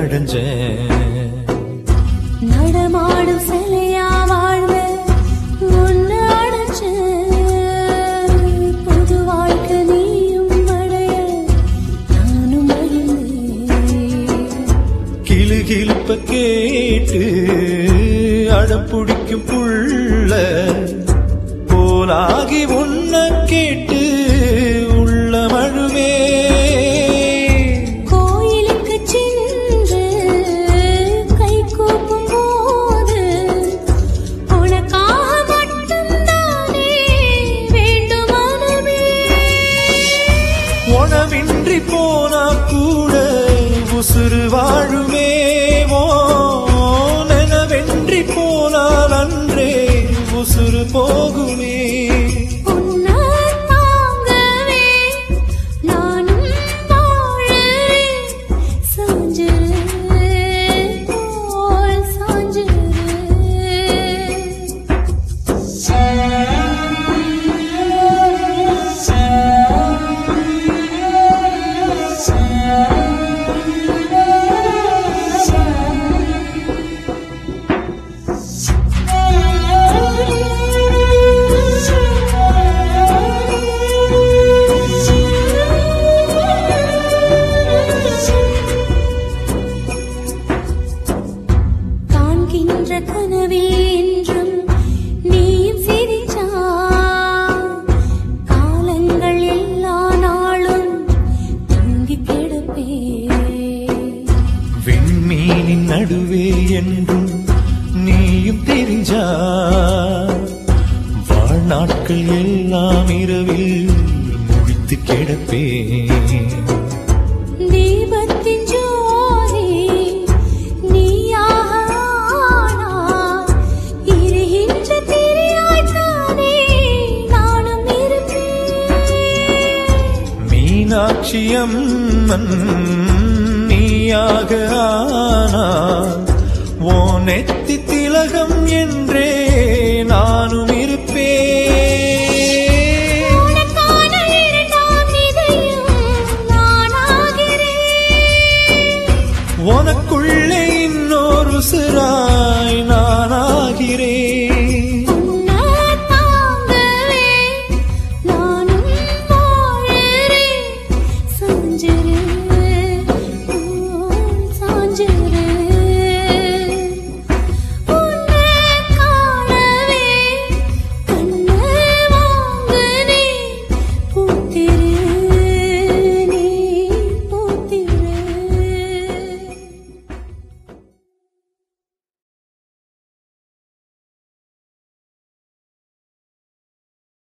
அடைஞ்சேன் நடமாடும் சிலையா வாழ்ந்த உன்னை அடைச்ச புது வாழ்க்கை நீயும் அடைய நானும் மகிழ்ந்தேன் கிளுகிழுப்ப கேட்டு அடம் பிடிக்கும் புள்ள போலாகி உன்ன கேட்டு உள்ள மழுவே கோயிலுக்கு சென்று கை கூப்பும் போது உனக்காக மட்டும்தானே வேண்டும் மனமே உணவின்றி போனா கூட உசுறு வாழுமே ஓ நனவென்றி போனால் அன்றே உசுறு போகுமே உன்னை தாங்கவே நானும் வாழறேன் சாஞ்சிரு போல் சாஞ்சிரு காண்கின்ற கனவில் என்றும் நீயும் சிரிச்சா காலங்கள் எல்லா நாளும் தூங்கி கிடப்பே விண்மீனின் நடுவே என்றும் நீயும் தெரிஞ்சா வாழ்நாட்கள் எல்லாம் இரவில் முடித்து கிடப்பேன் தீபத்தின் ஜோதி நீயாக ஆனாய். எரிகின்ற திரியாய்த்தானே நானும் இருப்பேன் மீனாட்சி அம்மன் நீயாக ஆனால் ஓ நெத்தி திலகம் என்றே நானும் இருப்பேன் உனக்கான இரண்டாம் இதயம் நானாகிறேன் உனக்குள்ளே இன்னொரு சிறா